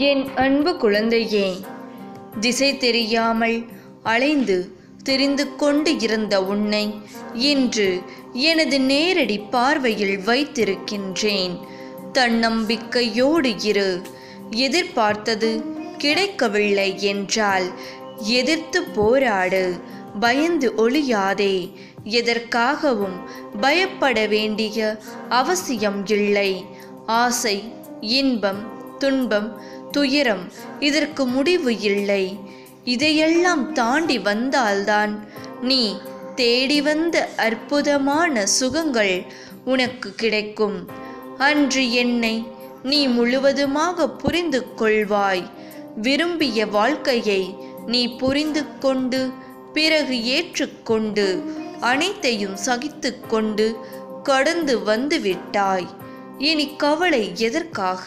என் அன்பு குழந்தையே திசை தெரியாமல் அலைந்து தெரிந்து கொண்டு இருந்த உன்னை இன்று எனது நேரடி பார்வையில் வைத்திருக்கின்றேன் தன்னம்பிக்கையோடு இரு எதிர்பார்த்தது கிடைக்கவில்லை என்றால் எதிர்த்து போராடு பயந்து ஒளியாதே எதற்காகவும் பயப்பட வேண்டிய அவசியம் இல்லை ஆசை இன்பம் துன்பம் துயரம் இதற்கு முடிவு இல்லை இதையெல்லாம் தாண்டி வந்தால்தான் நீ தேடி வந்த அற்புதமான சுகங்கள் உனக்கு கிடைக்கும் அன்று என்னை நீ முழுவதுமாக புரிந்து கொள்வாய் விரும்பிய வாழ்க்கையை நீ புரிந்து கொண்டு பிறகு ஏற்றுக்கொண்டு அனைத்தையும் சகித்து கொண்டு கடந்து வந்து விட்டாய் இனி கவலை எதற்காக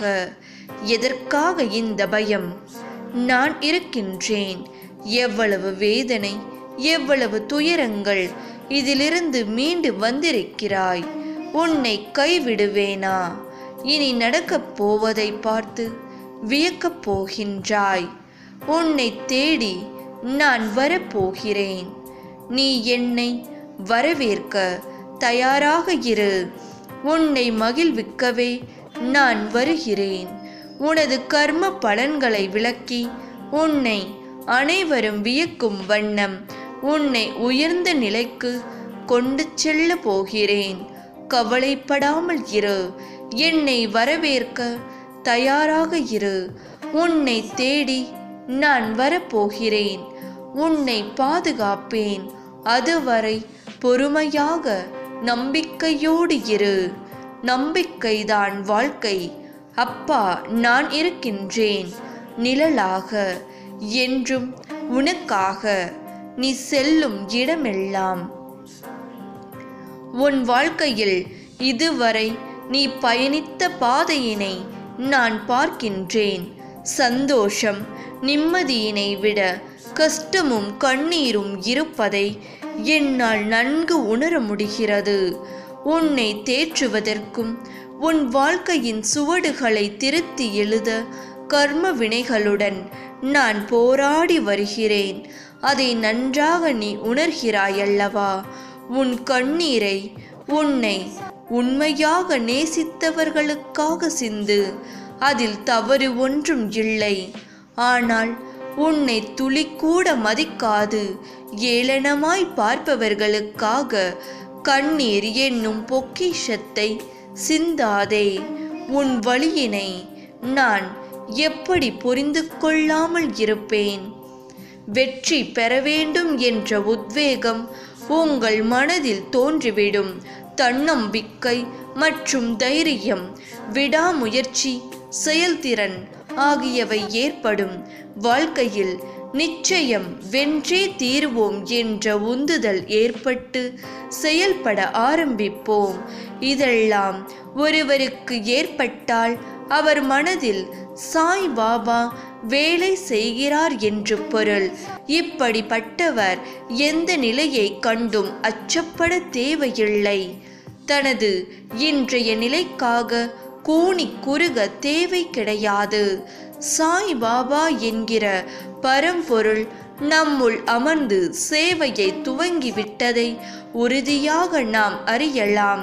எதற்காக இந்த பயம் நான் இருக்கின்றேன் எவ்வளவு வேதனை எவ்வளவு துயரங்கள் இதிலிருந்து மீண்டு வந்திருக்கிறாய் உன்னை கைவிடுவேனா இனி நடக்கப் போவதை பார்த்து வியக்கப் போகின்றாய் உன்னை தேடி நான் வரப்போகிறேன் நீ என்னை வரவேற்க தயாராக இரு உன்னை மகிழ்விக்கவே நான் வருகிறேன் உனது கர்ம பலன்களை விளக்கி உன்னை அனைவரும் வியக்கும் வண்ணம் உன்னை உயர்ந்த நிலைக்கு கொண்டு செல்ல போகிறேன் கவலைப்படாமல் இரு என்னை வரவேற்க தயாராக இரு உன்னை தேடி நான் வரப்போகிறேன் உன்னை பாதுகாப்பேன் அதுவரை பொறுமையாக நம்பிக்கையோடு இரு நம்பிக்கைதான் வாழ்க்கை அப்பா நான் இருக்கின்றேன் நிழலாக என்றும் உனக்காக நீ செல்லும் இடமெல்லாம் உன் வாழ்க்கையில் இதுவரை நீ பயணித்த பாதையினை நான் பார்க்கின்றேன் சந்தோஷம் நிம்மதியினை விட கஷ்டமும் கண்ணீரும் இருப்பதை என்னால் நன்கு உணர முடிகிறது உன்னை தேற்றுவதற்கும் உன் வாழ்க்கையின் சுவடுகளை திருத்தி எழுத கர்ம வினைகளுடன் நான் போராடி வருகிறேன் அதை நன்றாக நீ உணர்கிறாயல்லவா உன் கண்ணீரை உன்னை உண்மையாக நேசித்தவர்களுக்காக சிந்து அதில் தவறு ஒன்றும் இல்லை ஆனால் உன்னை துளிக்கூட மதிக்காது ஏளனமாய் பார்ப்பவர்களுக்காக கண்ணீர் என்னும் பொக்கிஷத்தை சிந்தாதே உன் வழியினை நான் எப்படி புரிந்து கொள்ளாமல் இருப்பேன் வெற்றி பெற வேண்டும் என்ற உத்வேகம் உங்கள் மனதில் தோன்றிவிடும் தன்னம்பிக்கை மற்றும் தைரியம் விடாமுயற்சி செயல்திறன் ஆகியவை ஏற்படும் வாழ்க்கையில் நிச்சயம் வென்றே தீருவோம் என்ற உந்துதல் ஏற்பட்டு செயல்பட ஆரம்பிப்போம் இதெல்லாம் ஒருவருக்கு ஏற்பட்டால் அவர் மனதில் சாய் பாபா வேலை செய்கிறார் என்று பொருள் இப்படிப்பட்டவர் எந்த நிலையை கண்டும் அச்சப்பட தேவையில்லை தனது இன்றைய நிலைக்காக கூனி குறுக தேவை கிடையாது சாய் பாபா என்கிற பரம்பொருள் நம்முள் அமர்ந்து சேவையை துவங்கிவிட்டதை உறுதியாக நாம் அறியலாம்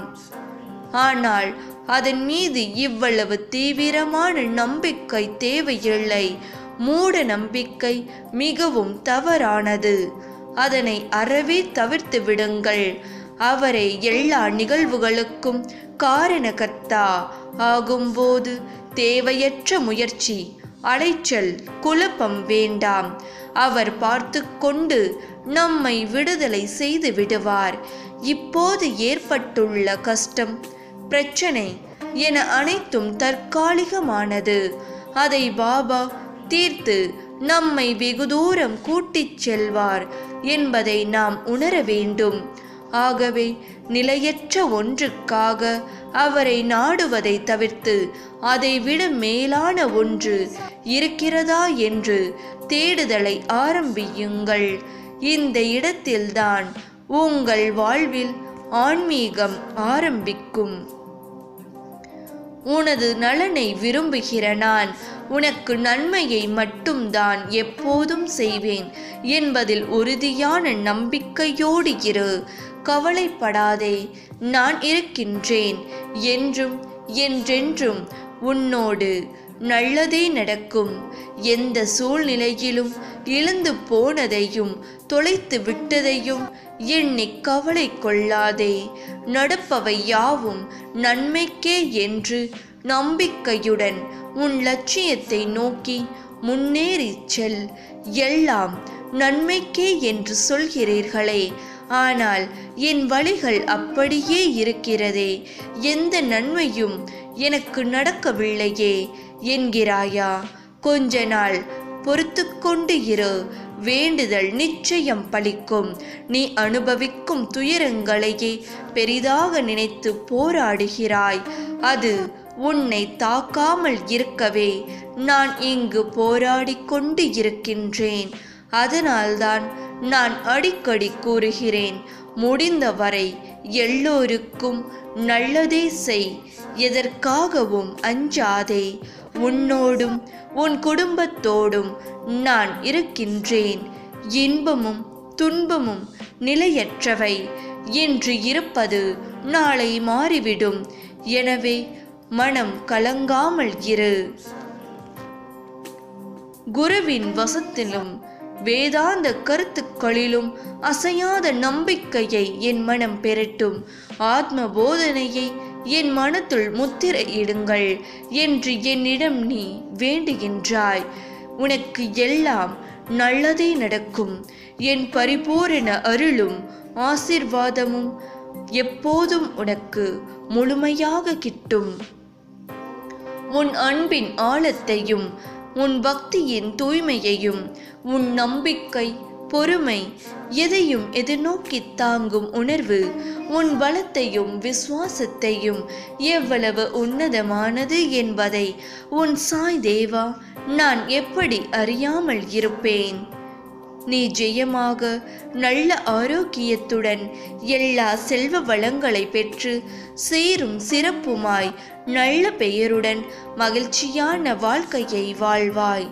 ஆனால் அதன் மீது இவ்வளவு தீவிரமான நம்பிக்கை தேவையில்லை மூட நம்பிக்கை மிகவும் தவறானது அதனை அறவே தவிர்த்து விடுங்கள் அவரை எல்லா நிகழ்வுகளுக்கும் காரணகர்த்தா ஆகும்போது தேவையற்ற முயற்சி அலைச்சல் குழப்பம் வேண்டாம் அவர் பார்த்து கொண்டு நம்மை விடுதலை செய்து விடுவார் இப்போது ஏற்பட்டுள்ள கஷ்டம் பிரச்சனை என அனைத்தும் தற்காலிகமானது அதை பாபா தீர்த்து நம்மை வெகு தூரம் கூட்டிச் செல்வார் என்பதை நாம் உணர வேண்டும் ஆகவே நிலையற்ற ஒன்றுக்காக அவரை நாடுவதை தவிர்த்து அதைவிட மேலான ஒன்று இருக்கிறதா என்று தேடுதலை ஆரம்பியுங்கள் இந்த இடத்தில்தான் உங்கள் வாழ்வில் ஆன்மீகம் ஆரம்பிக்கும் உனது நலனை விரும்புகிற நான் உனக்கு நன்மையை மட்டும்தான் எப்போதும் செய்வேன் என்பதில் உறுதியான நம்பிக்கையோடு இரு கவலைப்படாதே நான் இருக்கின்றேன் என்றும் என்றென்றும் உன்னோடு நல்லதே நடக்கும் எந்த சூழ்நிலையிலும் இழந்து போனதையும் தொலைத்து விட்டதையும் எண்ணி கவலை கொள்ளாதே நடப்பவை யாவும் நன்மைக்கே என்று நம்பிக்கையுடன் உன் லட்சியத்தை நோக்கி முன்னேறிச் செல் எல்லாம் நன்மைக்கே என்று சொல்கிறீர்களே ஆனால் என் வழிகள் அப்படியே இருக்கிறதே எந்த நன்மையும் எனக்கு நடக்கவில்லையே என்கிறாயா கொஞ்ச நாள் பொறுத்து கொண்டு இரு வேண்டுதல் நிச்சயம் பலிக்கும் நீ அனுபவிக்கும் துயரங்களையே பெரிதாக நினைத்து போராடுகிறாய் அது உன்னை தாக்காமல் இருக்கவே நான் இங்கு போராடிக் கொண்டு இருக்கின்றேன் அதனால்தான் நான் அடிக்கடி கூறுகிறேன் முடிந்தவரை எல்லோருக்கும் நல்லதே செய் எதற்காகவும் அஞ்சாதே உன்னோடும் உன் குடும்பத்தோடும் நான் இருக்கின்றேன் இன்பமும் துன்பமும் நிலையற்றவை இன்று இருப்பது நாளை மாறிவிடும் எனவே மனம் கலங்காமல் இரு குருவின் வசத்திலும் வேதாந்த கருத்துக்களிலும் அசையாத நம்பிக்கையை என் மனம் பெறட்டும் ஆத்ம போதனையை என் மனத்துள் முத்திரையிடுங்கள் என்று என்னிடம் நீ வேண்டுகின்றாய் உனக்கு எல்லாம் நல்லதே நடக்கும் என் பரிபூரண அருளும் ஆசிர்வாதமும் எப்போதும் உனக்கு முழுமையாக கிட்டும் உன் அன்பின் ஆழத்தையும் உன் பக்தியின் தூய்மையையும் உன் நம்பிக்கை பொறுமை எதையும் எதிர்நோக்கி தாங்கும் உணர்வு உன் பலத்தையும் விசுவாசத்தையும் எவ்வளவு உன்னதமானது என்பதை உன் சாய் தேவா நான் எப்படி அறியாமல் இருப்பேன் நீ ஜெயமாக நல்ல ஆரோக்கியத்துடன் எல்லா செல்வ வளங்களை பெற்று சீரும் சிறப்புமாய் நல்ல பெயருடன் மகிழ்ச்சியான வாழ்க்கையை வாழ்வாய்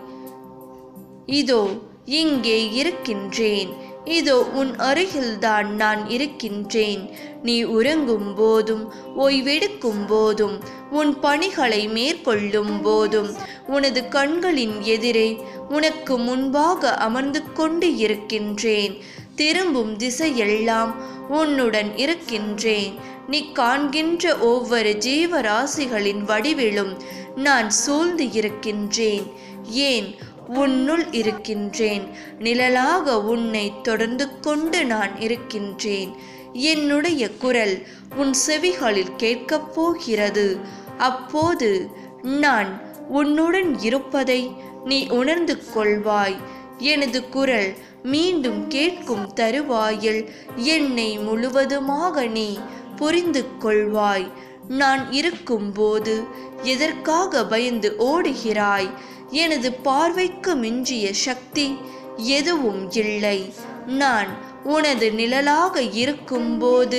இதோ இங்கே இருக்கின்றேன் இதோ உன் அருகில்தான் நான் இருக்கின்றேன் நீ உறங்கும் போதும் ஓய்வெடுக்கும் போதும் உன் பணிகளை மேற்கொள்ளும் போதும் உனது கண்களின் எதிரே உனக்கு முன்பாக அமர்ந்து கொண்டு இருக்கின்றேன் திரும்பும் திசையெல்லாம் உன்னுடன் இருக்கின்றேன் நீ காண்கின்ற ஒவ்வொரு ஜீவராசிகளின் வடிவிலும் நான் சூழ்ந்து இருக்கின்றேன் ஏன் உன்னுள் இருக்கின்றேன் நிழலாக உன்னை தொடர்ந்து கொண்டு நான் இருக்கின்றேன் என்னுடைய குரல் உன் செவிகளில் கேட்கப் போகிறது அப்போது நான் உன்னுடன் இருப்பதை நீ உணர்ந்து கொள்வாய் எனது குரல் மீண்டும் கேட்கும் தருவாயில் என்னை முழுவதுமாக நீ புரிந்து கொள்வாய் நான் இருக்கும்போது எதற்காக பயந்து ஓடுகிறாய் எனது பார்வைக்கு மிஞ்சிய சக்தி எதுவும் இல்லை நான் உனது நிழலாக இருக்கும்போது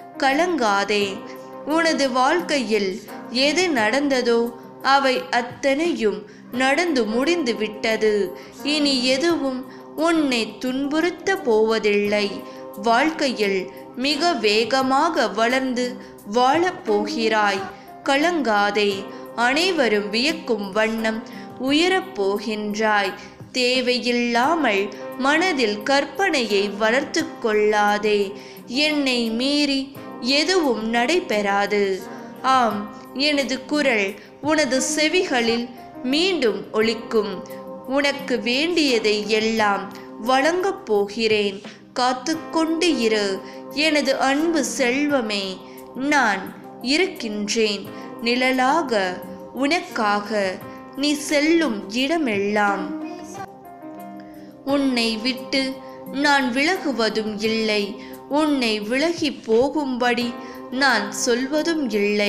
கலங்காதே உனது வாழ்க்கையில் எது நடந்ததோ அவை அத்தனையும் நடந்து முடிந்து விட்டது இனி எதுவும் உன்னை துன்புறுத்த போவதில்லை வாழ்க்கையில் மிக வேகமாக வளர்ந்து வாழப் போகிறாய் கலங்காதே அனைவரும் வியக்கும் வண்ணம் உயரப் போகின்றாய் தேவையில்லாமல் மனதில் கற்பனையை வளர்த்து கொள்ளாதே என்னை மீறி எதுவும் நடைபெறாது ஆம் எனது குரல் உனது செவிகளில் மீண்டும் ஒலிக்கும் உனக்கு வேண்டியதை எல்லாம் வழங்கப் போகிறேன் காத்துக்கொண்டு இரு எனது அன்பு செல்வமே நான் இருக்கின்றேன் நிழலாக உனக்காக நீ செல்லும் இடமெல்லாம் உன்னை விட்டு நான் விலகுவதும் இல்லை உன்னை விலகி போகும்படி நான் சொல்வதும் இல்லை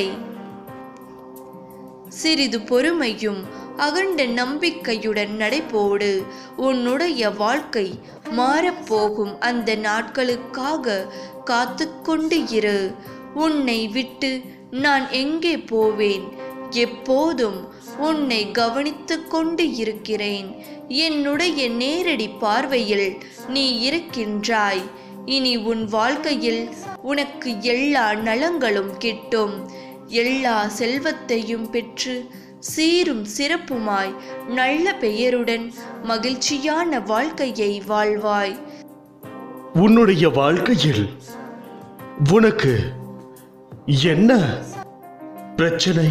சிறிது பொறுமையும் அகண்ட நம்பிக்கையுடன் நடைபோடு உன்னுடைய வாழ்க்கை மாறப்போகும் அந்த நாட்களுக்காக காத்துக்கொண்டு இரு உன்னை விட்டு நான் எங்கே போவேன் எப்போதும் உன்னை கவனித்துக் கொண்டு இருக்கிறேன் என்னுடைய நேரடி பார்வையில் நீ இருக்கின்றாய் இனி உன் வாழ்க்கையில் உனக்கு எல்லா நலங்களும் கிட்டும் எல்லா செல்வத்தையும் பெற்று சீரும் சிறப்புமாய் நல்ல பெயருடன் மகிழ்ச்சியான வாழ்க்கையை வாழ்வாய் உன்னுடைய வாழ்க்கையில் உனக்கு என்ன பிரச்சனை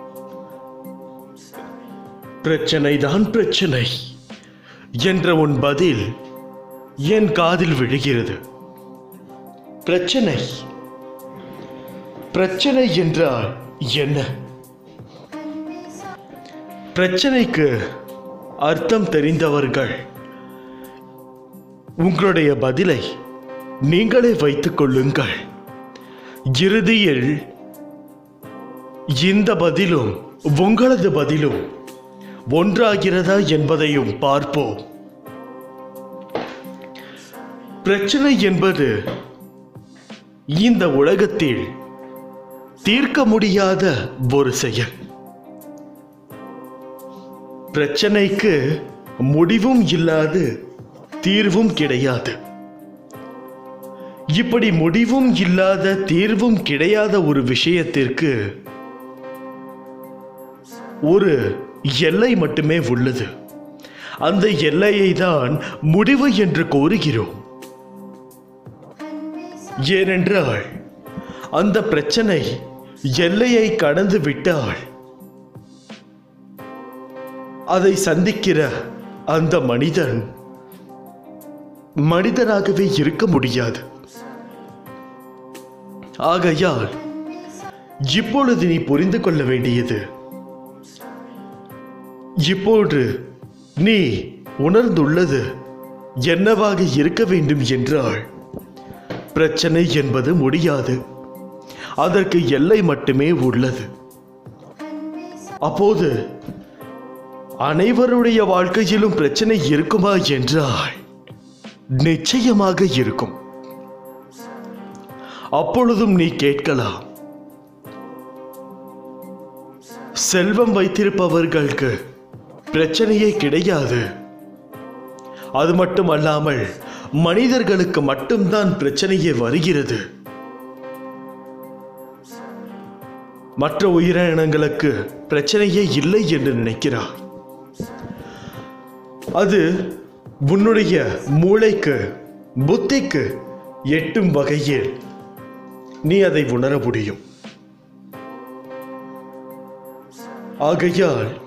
பிரச்சனைதான் பிரச்சனை என்ற உன் பதில் என் காதில் விழுகிறது பிரச்சனை பிரச்சனை என்றால் என்ன பிரச்சனைக்கு அர்த்தம் தெரிந்தவர்கள் உங்களுடைய பதிலை நீங்களே வைத்துக் கொள்ளுங்கள் இறுதியில் இந்த பதிலும் உங்களது பதிலும் ஒன்றாகிறதா என்பதையும் பார்ப்போம் பிரச்சனை என்பது இந்த உலகத்தில் தீர்க்க முடியாத ஒரு செயல் பிரச்சனைக்கு முடிவும் இல்லாது தீர்வும் கிடையாது இப்படி முடிவும் இல்லாத தீர்வும் கிடையாத ஒரு விஷயத்திற்கு ஒரு எல்லை மட்டுமே உள்ளது அந்த எல்லையை தான் முடிவு என்று கூறுகிறோம் ஏனென்றால் அந்த பிரச்சனை எல்லையை கடந்து விட்டால் அதை சந்திக்கிற அந்த மனிதன் மனிதனாகவே இருக்க முடியாது ஆகையால் இப்பொழுது நீ புரிந்து கொள்ள வேண்டியது இப்போது நீ உணர்ந்துள்ளது என்னவாக இருக்க வேண்டும் என்றால் பிரச்சனை என்பது முடியாது அதற்கு எல்லை மட்டுமே உள்ளது அப்போது அனைவருடைய வாழ்க்கையிலும் பிரச்சனை இருக்குமா என்றால் நிச்சயமாக இருக்கும் அப்பொழுதும் நீ கேட்கலாம் செல்வம் வைத்திருப்பவர்களுக்கு பிரச்சனையே கிடையாது அது மட்டுமல்லாமல் மனிதர்களுக்கு மட்டும்தான் பிரச்சனையே வருகிறது மற்ற உயிரினங்களுக்கு பிரச்சனையே இல்லை என்று நினைக்கிறார் அது உன்னுடைய மூளைக்கு புத்திக்கு எட்டும் வகையில் நீ அதை உணர முடியும் ஆகையால்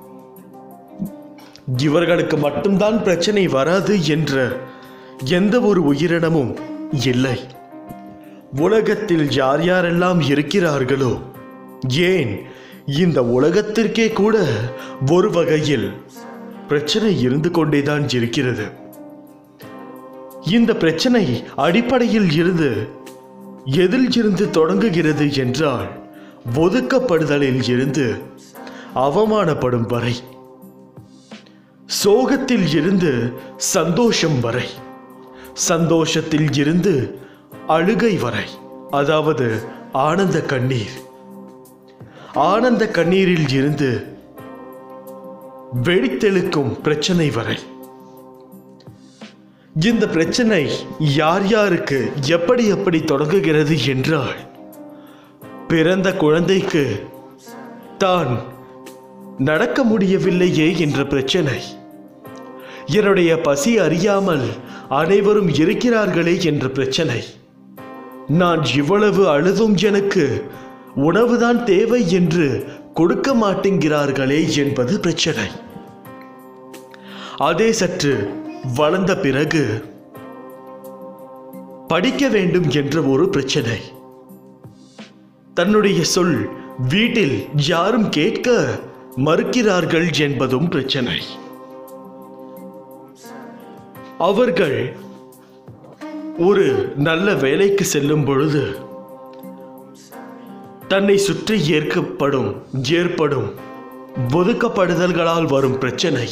இவர்களுக்கு மட்டும்தான் பிரச்சனை வராது என்ற எந்த ஒரு உயிரினமும் இல்லை உலகத்தில் யார் யாரெல்லாம் இருக்கிறார்களோ ஏன் இந்த உலகத்திற்கே கூட ஒரு வகையில் பிரச்சனை இருந்து கொண்டேதான் இருக்கிறது இந்த பிரச்சனை அடிப்படையில் இருந்து எதில் இருந்து தொடங்குகிறது என்றால் ஒதுக்கப்படுதலில் இருந்து அவமானப்படும் வரை சோகத்தில் இருந்து சந்தோஷம் வரை சந்தோஷத்தில் இருந்து அழுகை வரை அதாவது ஆனந்த கண்ணீர் ஆனந்த கண்ணீரில் இருந்து வெடித்தெழுக்கும் பிரச்சனை வரை இந்த பிரச்சனை யார் யாருக்கு எப்படி எப்படி தொடங்குகிறது என்றால் பிறந்த குழந்தைக்கு தான் நடக்க முடியவில்லையே என்ற பிரச்சனை என்னுடைய பசி அறியாமல் அனைவரும் இருக்கிறார்களே என்ற பிரச்சனை நான் இவ்வளவு அழுதும் எனக்கு உணவுதான் தேவை என்று கொடுக்க மாட்டேங்கிறார்களே என்பது பிரச்சனை அதே சற்று வளர்ந்த பிறகு படிக்க வேண்டும் என்ற ஒரு பிரச்சனை தன்னுடைய சொல் வீட்டில் யாரும் கேட்க மறுக்கிறார்கள் என்பதும் பிரச்சனை அவர்கள் ஒரு நல்ல வேலைக்கு செல்லும் பொழுது தன்னை சுற்றி ஏற்கப்படும் ஏற்படும் ஒதுக்கப்படுதல்களால் வரும் பிரச்சனை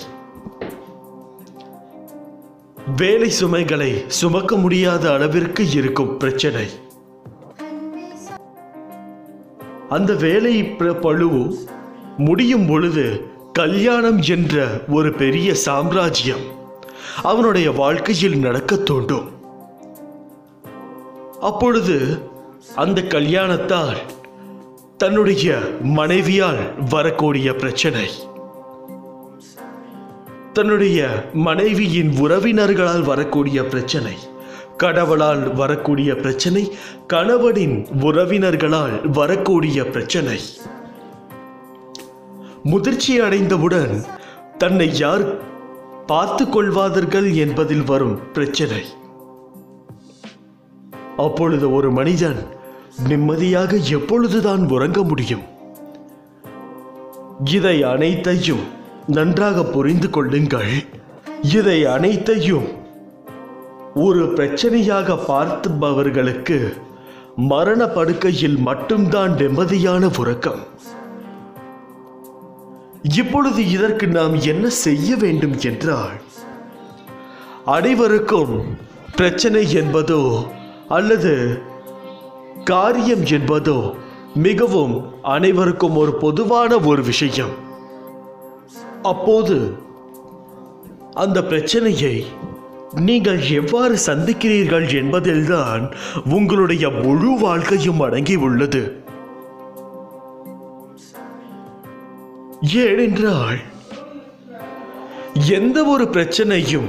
வேலை சுமைகளை சுமக்க முடியாத அளவிற்கு இருக்கும் பிரச்சனை அந்த வேலை பிர- பளு முடியும் பொழுது கல்யாணம் என்ற ஒரு பெரிய சாம்ராஜ்யம் அவனுடைய வாழ்க்கையில் நடக்கத் தோன்றும் அப்பொழுது அந்த கல்யாணத்தால் தன்னுடைய மனைவியால் வரக்கூடிய பிரச்சனை தன்னுடைய மனைவியின் உறவினர்களால் வரக்கூடிய பிரச்சனை கடவுளால் வரக்கூடிய பிரச்சனை கணவனின் உறவினர்களால் வரக்கூடிய பிரச்சனை முதிர்ச்சி அடைந்தவுடன் தன்னை யார் பார்த்து கொள்வார்கள் என்பதில் வரும் பிரச்சனை அப்பொழுது ஒரு மனிதன் நிம்மதியாக எப்பொழுதுதான் உறங்க முடியும் இதை அனைத்தையும் நன்றாக புரிந்து கொள்ளுங்கள் இதை அனைத்தையும் ஒரு பிரச்சனையாக பார்த்துபவர்களுக்கு மரண படுக்கையில் மட்டும்தான் நிம்மதியான உறக்கம் இப்பொழுது இதற்கு நாம் என்ன செய்ய வேண்டும் என்றால் அனைவருக்கும் பிரச்சனை என்பதோ அல்லது காரியம் என்பதோ மிகவும் அனைவருக்கும் ஒரு பொதுவான ஒரு விஷயம் அப்போது அந்த பிரச்சனையை நீங்கள் எவ்வாறு சந்திக்கிறீர்கள் என்பதில்தான் உங்களுடைய முழு வாழ்க்கையும் அடங்கி உள்ளது ஏனென்றால் எந்த ஒரு பிரச்சனையும்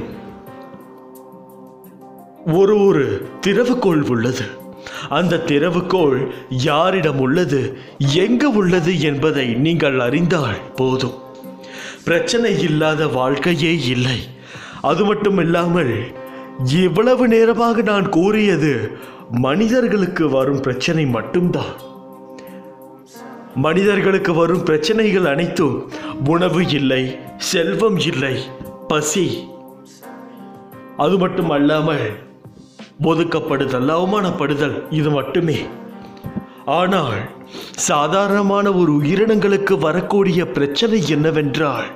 ஒரு ஒரு திறவுகோல் உள்ளது அந்த திறவுகோல் யாரிடம் உள்ளது எங்கு உள்ளது என்பதை நீங்கள் அறிந்தால் போதும் பிரச்சனை இல்லாத வாழ்க்கையே இல்லை அது மட்டும் இல்லாமல் இவ்வளவு நேரமாக நான் கூறியது மனிதர்களுக்கு வரும் பிரச்சனை மட்டும்தான் மனிதர்களுக்கு வரும் பிரச்சனைகள் அனைத்தும் உணவு இல்லை செல்வம் இல்லை பசி அது மட்டும் அல்லாமல் ஒதுக்கப்படுதல் அவமானப்படுதல் இது மட்டுமே ஆனால் சாதாரணமான ஒரு உயிரினங்களுக்கு வரக்கூடிய பிரச்சனை என்னவென்றால்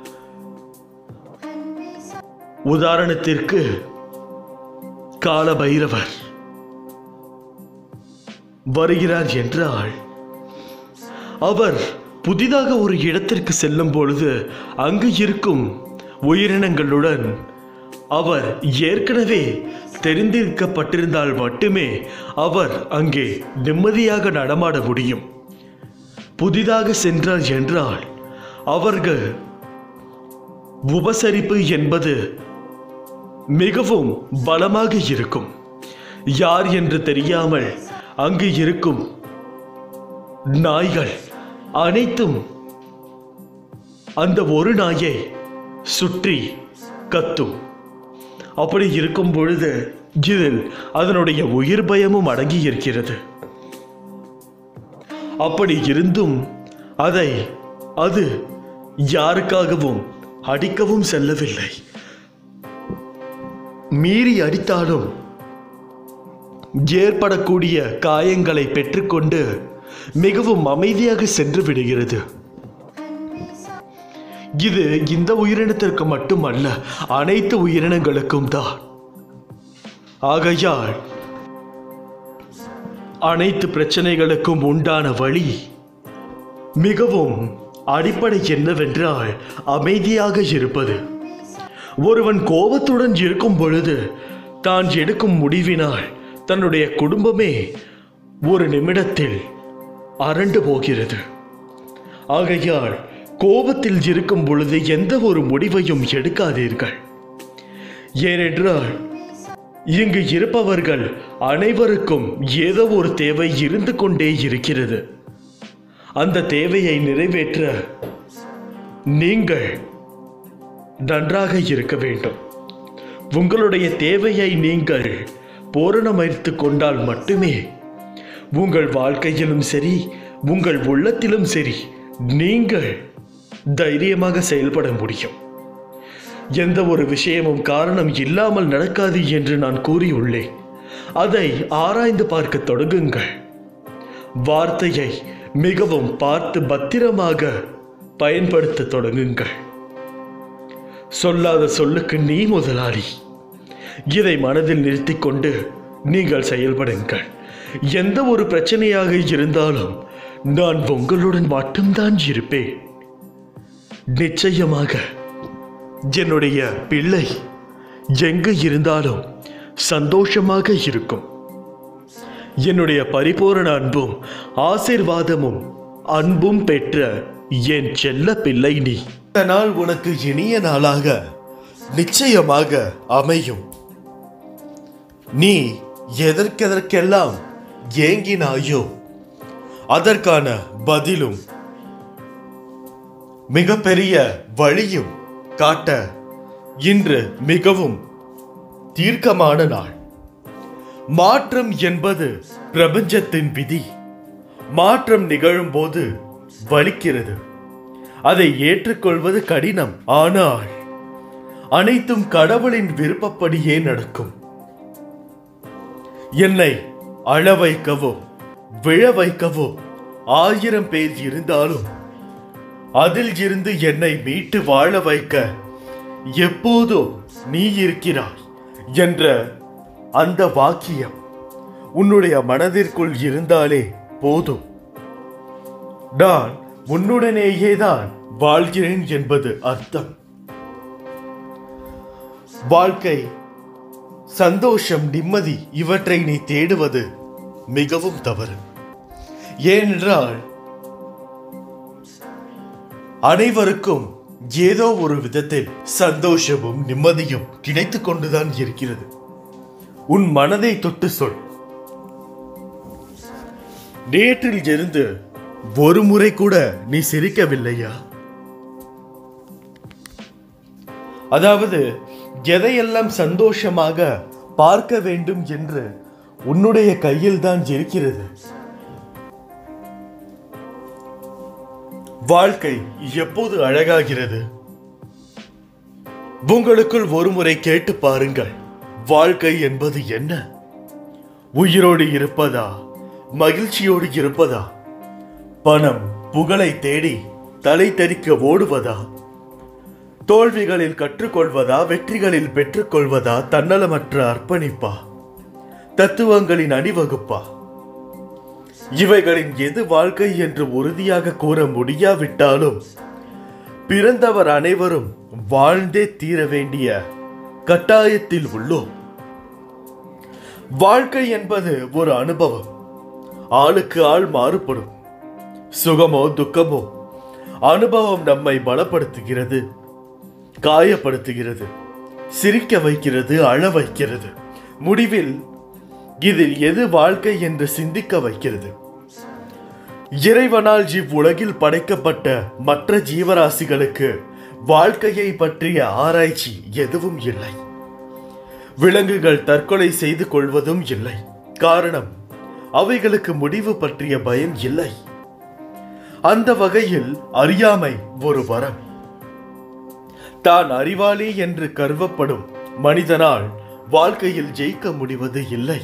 உதாரணத்திற்கு கால பைரவர் வருகிறார் என்றால் அவர் புதிதாக ஒரு இடத்திற்கு செல்லும் பொழுது அங்கு இருக்கும் உயிரினங்களுடன் அவர் ஏற்கனவே தெரிந்திருக்கப்பட்டிருந்தால் மட்டுமே அவர் அங்கே நிம்மதியாக நடமாட முடியும் புதிதாக சென்றார் என்றால் அவர்கள் உபசரிப்பு என்பது மிகவும் பலமாக இருக்கும் யார் என்று தெரியாமல் அங்கு இருக்கும் நாய்கள் அனைத்தும் அந்த ஒரு நாயை சுற்றி கத்தும் அப்படி இருக்கும் பொழுது இதில் அதனுடைய உயிர் பயமும் அடங்கி இருக்கிறது அப்படி இருந்தும் அதை அது யாருக்காகவும் அடிக்கவும் செல்லவில்லை மீறி அடித்தாலும் ஏற்படக்கூடிய காயங்களை பெற்றுக்கொண்டு மிகவும் அமைதியாக சென்று விடுகிறது இது இந்த உயிரினத்திற்கு மட்டுமல்ல அனைத்து உயிரினங்களுக்கும் தான் ஆகையால் அனைத்து பிரச்சனைகளுக்கும் உண்டான வழி மிகவும் அடிப்படை என்னவென்றால் அமைதியாக இருப்பது ஒருவன் கோபத்துடன் இருக்கும் பொழுது தான் எடுக்கும் முடிவினால் தன்னுடைய குடும்பமே ஒரு நிமிடத்தில் அரண்டு போகிறது ஆகையால் கோபத்தில் இருக்கும் பொழுது எந்த ஒரு முடிவையும் எடுக்காதீர்கள் ஏனென்றால் இங்கு இருப்பவர்கள் அனைவருக்கும் ஏதோ ஒரு தேவை இருந்து கொண்டே இருக்கிறது அந்த தேவையை நிறைவேற்ற நீங்கள் நன்றாக இருக்க வேண்டும் உங்களுடைய தேவையை நீங்கள் பூரணமைத்து கொண்டால் மட்டுமே உங்கள் வாழ்க்கையிலும் சரி உங்கள் உள்ளத்திலும் சரி நீங்கள் தைரியமாக செயல்பட முடியும் எந்த ஒரு விஷயமும் காரணம் இல்லாமல் நடக்காது என்று நான் கூறியுள்ளேன் அதை ஆராய்ந்து பார்க்க தொடங்குங்கள் வார்த்தையை மிகவும் பார்த்து பத்திரமாக பயன்படுத்த தொடங்குங்கள் சொல்லாத சொல்லுக்கு நீ முதலாளி இதை மனதில் நிறுத்திக் கொண்டு நீங்கள் செயல்படுங்கள் எந்த ஒரு பிரச்சனையாக இருந்தாலும் நான் உங்களுடன் மட்டும்தான் இருப்பேன் நிச்சயமாக என்னுடைய பிள்ளை எங்கு இருந்தாலும் சந்தோஷமாக இருக்கும் என்னுடைய பரிபூரண அன்பும் ஆசிர்வாதமும் அன்பும் பெற்ற என் செல்ல பிள்ளை நீ இந்த நாள் உனக்கு இனிய நாளாக நிச்சயமாக அமையும் நீ எதற்கெதற்கெல்லாம் ஏங்கினாயோ அதற்கான பதிலும் மிகப்பெரிய வழியும் காட்ட இன்று மிகவும் தீர்க்கமான நாள் மாற்றம் என்பது பிரபஞ்சத்தின் விதி மாற்றம் நிகழும்போது வலிக்கிறது அதை ஏற்றுக்கொள்வது கடினம் ஆனால் அனைத்தும் கடவுளின் விருப்பப்படியே நடக்கும் என்னை அழ வைக்கவோ விழ வைக்கவோ ஆயிரம் பேர் இருந்தாலும் அதில் இருந்து என்னை மீட்டு வாழ வைக்க எப்போதோ நீ இருக்கிறாய் என்ற அந்த வாக்கியம் உன்னுடைய மனதிற்குள் இருந்தாலே போதும் நான் உன்னுடனேயே தான் வாழ்கிறேன் என்பது அர்த்தம் வாழ்க்கை சந்தோஷம் நிம்மதி இவற்றை நீ தேடுவது மிகவும் தவறு ஏனென்றால் அனைவருக்கும் ஏதோ ஒரு விதத்தில் சந்தோஷமும் நிம்மதியும் கிடைத்துக் கொண்டுதான் இருக்கிறது உன் மனதை தொட்டு சொல் நேற்றில் இருந்து ஒரு முறை கூட நீ சிரிக்கவில்லையா அதாவது எதையெல்லாம் சந்தோஷமாக பார்க்க வேண்டும் என்று உன்னுடைய கையில் தான் இருக்கிறது வாழ்க்கை எப்போது அழகாகிறது உங்களுக்குள் ஒருமுறை கேட்டு பாருங்கள் வாழ்க்கை என்பது என்ன உயிரோடு இருப்பதா மகிழ்ச்சியோடு இருப்பதா பணம் புகழை தேடி தலை தெறிக்க ஓடுவதா தோல்விகளில் கற்றுக்கொள்வதா வெற்றிகளில் பெற்றுக்கொள்வதா தன்னலமற்ற அர்ப்பணிப்பா தத்துவங்களின் அணிவகுப்பா இவைகளின் எது வாழ்க்கை என்று உறுதியாக கூற முடியாவிட்டாலும் பிறந்தவர் அனைவரும் வாழ்ந்தே தீர வேண்டிய கட்டாயத்தில் உள்ளோம் வாழ்க்கை என்பது ஒரு அனுபவம் ஆளுக்கு ஆள் மாறுபடும் சுகமோ துக்கமோ அனுபவம் நம்மை பலப்படுத்துகிறது காயப்படுத்துகிறது சிரிக்க வைக்கிறது அழ வைக்கிறது முடிவில் இதில் எது வாழ்க்கை என்று சிந்திக்க வைக்கிறது இறைவனால் இவ்வுலகில் படைக்கப்பட்ட மற்ற ஜீவராசிகளுக்கு வாழ்க்கையை பற்றிய ஆராய்ச்சி எதுவும் இல்லை விலங்குகள் தற்கொலை செய்து கொள்வதும் இல்லை காரணம் அவைகளுக்கு முடிவு பற்றிய பயம் இல்லை அந்த வகையில் அறியாமை ஒரு வரம் தான் அறிவாளி என்று கருவப்படும் மனிதனால் வாழ்க்கையில் ஜெயிக்க முடிவது இல்லை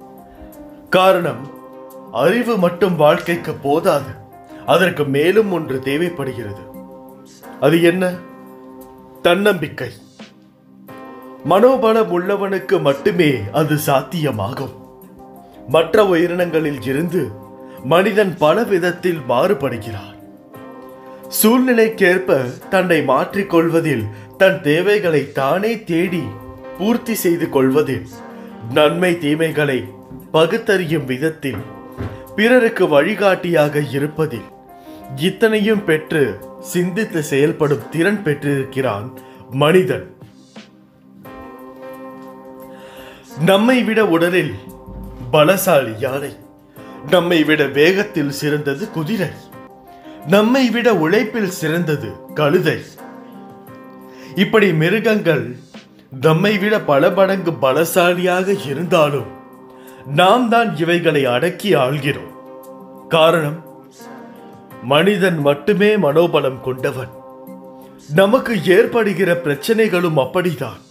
காரணம் அறிவு மட்டும் வாழ்க்கைக்கு போதாது அதற்கு மேலும் ஒன்று தேவைப்படுகிறது அது என்ன தன்னம்பிக்கை மனோபலம் உள்ளவனுக்கு மட்டுமே அது சாத்தியமாகும் மற்ற உயிரினங்களில் இருந்து மனிதன் பல விதத்தில் மாறுபடுகிறார் சூழ்நிலைக்கேற்ப தன்னை மாற்றிக்கொள்வதில் தன் தேவைகளை தானே தேடி பூர்த்தி செய்து கொள்வதில் நன்மை தீமைகளை பகுத்தறியும் விதத்தில் பிறருக்கு வழிகாட்டியாக இருப்பதில் இத்தனையும் பெற்று சிந்தித்து செயல்படும் திறன் பெற்றிருக்கிறான் மனிதன் நம்மை விட உடலில் பலசாலி யானை நம்மை விட வேகத்தில் சிறந்தது குதிரை நம்மை விட உழைப்பில் சிறந்தது கழுதை இப்படி மிருகங்கள் நம்மை விட பல மடங்கு பலசாலியாக இருந்தாலும் நாம் தான் இவைகளை அடக்கி ஆள்கிறோம் காரணம் மனிதன் மட்டுமே மனோபலம் கொண்டவன் நமக்கு ஏற்படுகிற பிரச்சனைகளும் அப்படிதான்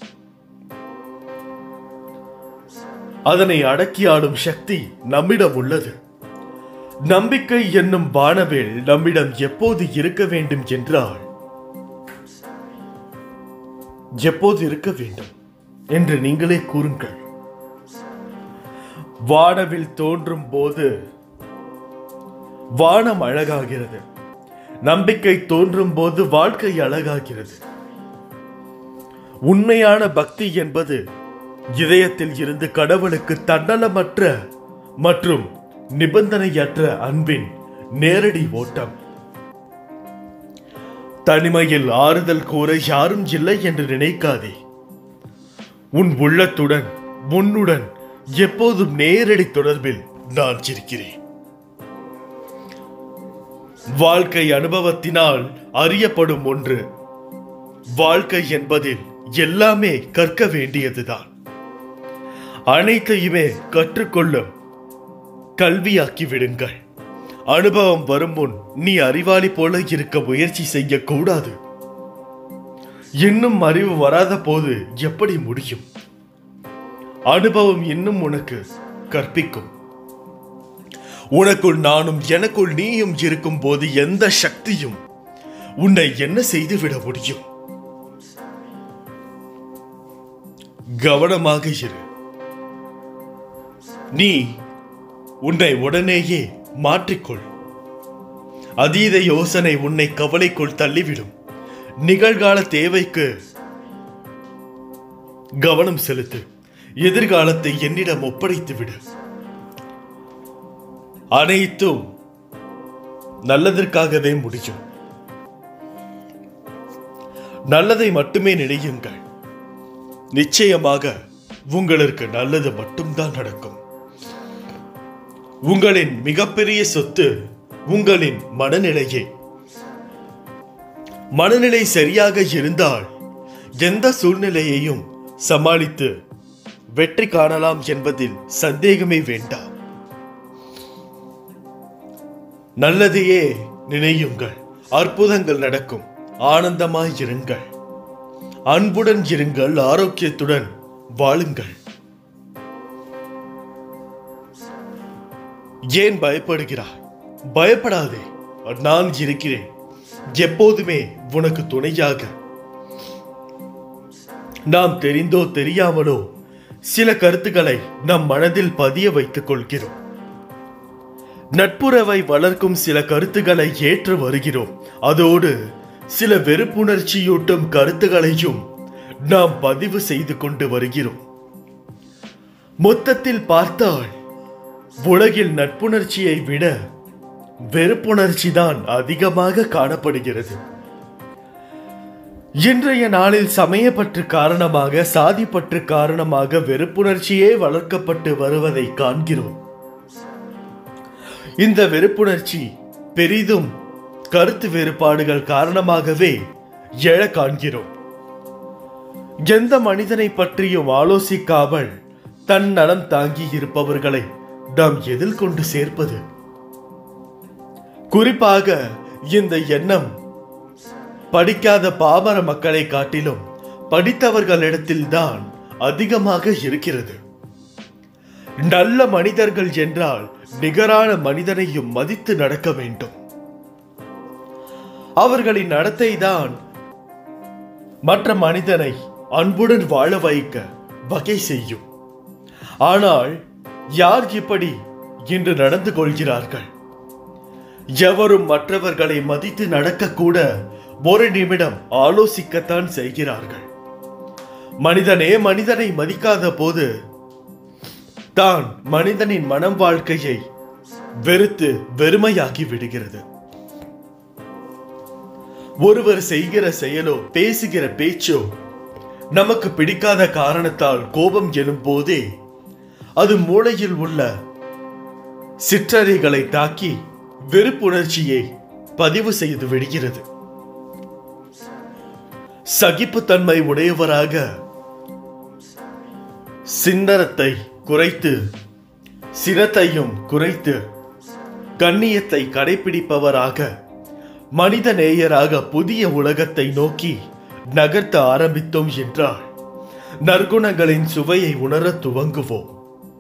அதனை அடக்கி ஆளும் சக்தி நம்மிடம் உள்ளது நம்பிக்கை என்னும் வானவில் நம்மிடம் எப்போது இருக்க வேண்டும் என்றால் எப்போது இருக்க வேண்டும் என்று நீங்களே கூறுங்கள் வானவில் தோன்றும் போது வானம் அழகாகிறது நம்பிக்கை தோன்றும் போது வாழ்க்கை அழகாகிறது உண்மையான பக்தி என்பது இதயத்தில் இருந்து கடவுளுக்கு தன்னலமற்ற மற்றும் நிபந்தனையற்ற அன்பின் நேரடி ஓட்டம் தனிமையில் ஆறுதல் கூற யாரும் இல்லை என்று நினைக்காதே உன் உள்ளத்துடன் உன்னுடன் எப்போதும் நேரடி தொடர்பில் நான் இருக்கிறேன் வாழ்க்கை அனுபவத்தினால் அறியப்படும் ஒன்று வாழ்க்கை என்பதில் எல்லாமே கற்க வேண்டியதுதான் அனைத்தையுமே கற்றுக்கொள்ளும் கல்வியாக்கி விடுங்கள் அனுபவம் வரும் முன் நீ அறிவாளி போல இருக்க முயற்சி செய்யக்கூடாது இன்னும் அறிவு வராத போது எப்படி முடியும் அனுபவம் இன்னும் உனக்கு கற்பிக்கும் உனக்குள் நானும் எனக்குள் நீயும் இருக்கும் போது எந்த சக்தியும் உன்னை என்ன செய்துவிட முடியும் கவனமாக இரு நீ உன்னை உடனேயே மாற்றிக்கொள் அதீத யோசனை உன்னை கவலைக்குள் தள்ளிவிடும் நிகழ்கால தேவைக்கு கவனம் செலுத்து எதிர்காலத்தை என்னிடம் ஒப்படைத்து விடு அனைத்தும் நல்லதற்காகவே முடியும் நல்லதை மட்டுமே நினையுங்கள் நிச்சயமாக உங்களுக்கு நல்லது மட்டும்தான் நடக்கும் உங்களின் மிகப்பெரிய சொத்து உங்களின் மனநிலையே மனநிலை சரியாக இருந்தால் எந்த சூழ்நிலையையும் சமாளித்து வெற்றி காணலாம் என்பதில் சந்தேகமே வேண்டாம் நல்லதையே நினையுங்கள் அற்புதங்கள் நடக்கும் ஆனந்தமாய் இருங்கள் அன்புடன் இருங்கள் ஆரோக்கியத்துடன் வாழுங்கள் ஏன் பயப்படுகிறாய் பயப்படாதே நான் இருக்கிறேன் எப்போதுமே உனக்கு துணையாக நாம் தெரிந்தோ தெரியாமலோ சில கருத்துக்களை நம் மனதில் பதிய வைத்துக் கொள்கிறோம் நட்புறவை வளர்க்கும் சில கருத்துக்களை ஏற்று வருகிறோம் அதோடு சில வெறுப்புணர்ச்சியூட்டும் கருத்துக்களையும் நாம் பதிவு செய்து கொண்டு வருகிறோம் மொத்தத்தில் பார்த்தால் உலகில் நட்புணர்ச்சியை விட வெறுப்புணர்ச்சி தான் அதிகமாக காணப்படுகிறது இன்றைய நாளில் சமயப்பற்று காரணமாக சாதிப்பற்று காரணமாக வெறுப்புணர்ச்சியே வளர்க்கப்பட்டு வருவதை காண்கிறோம் இந்த வெறுப்புணர்ச்சி பெரிதும் கருத்து வேறுபாடுகள் காரணமாகவே எழ காண்கிறோம் எந்த மனிதனை பற்றியும் ஆலோசிக்காமல் தன் நலம் தாங்கி இருப்பவர்களை நாம் எதில் கொண்டு சேர்ப்பது குறிப்பாக இந்த எண்ணம் படிக்காத பாமர மக்களை காட்டிலும் படித்தவர்களிடத்தில்தான் அதிகமாக இருக்கிறது நல்ல மனிதர்கள் என்றால் நிகரான மனிதனையும் மதித்து நடக்க வேண்டும் அவர்களின் நடத்தை தான் மற்ற மனிதனை அன்புடன் வாழ வைக்க வகை செய்யும் ஆனால் யார் இப்படி இன்று நடந்து கொள்கிறார்கள் எவரும் மற்றவர்களை மதித்து நடக்கக்கூட ஒரு நிமிடம் ஆலோசிக்கத்தான் செய்கிறார்கள் மனிதனே மனிதனை மதிக்காத போது தான் மனிதனின் மனம் வாழ்க்கையை வெறுத்து வெறுமையாக்கி விடுகிறது ஒருவர் செய்கிற செயலோ பேசுகிற பேச்சோ நமக்கு பிடிக்காத காரணத்தால் கோபம் எழும் போதே அது மூளையில் உள்ள சிற்றறைகளை தாக்கி வெறுப்புணர்ச்சியை பதிவு செய்து விடுகிறது சகிப்புத்தன்மை உடையவராக சின்னரத்தை குறைத்து சிரத்தையும் குறைத்து கண்ணியத்தை கடைபிடிப்பவராக மனித நேயராக புதிய உலகத்தை நோக்கி நகர்த்த ஆரம்பித்தோம் என்றால் நற்குணங்களின் சுவையை உணரத் துவங்குவோம்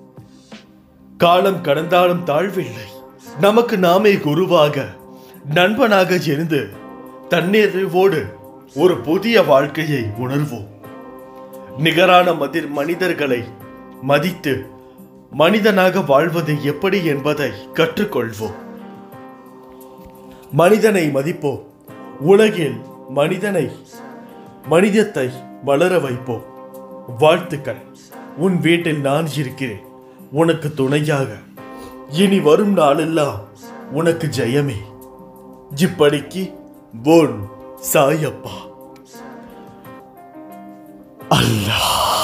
காலம் கடந்தாலும் தாழ்வில்லை நமக்கு நாமே குருவாக நண்பனாக இருந்து தன்னிறைவோடு ஒரு புதிய வாழ்க்கையை உணர்வோம் நிகரான மதிர் மனிதர்களை மதித்து மனிதனாக வாழ்வது எப்படி என்பதை கற்றுக்கொள்வோம் மனிதனை மதிப்போம் உலகில் மனிதனை மனிதத்தை வளர வைப்போம் வாழ்த்துக்கள் உன் வீட்டில் நான் இருக்கிறேன் உனக்கு துணையாக இனி வரும் நாளெல்லாம் உனக்கு ஜெயமே இப்படிக்கு உன் சாயப்பா அல்லாஹ்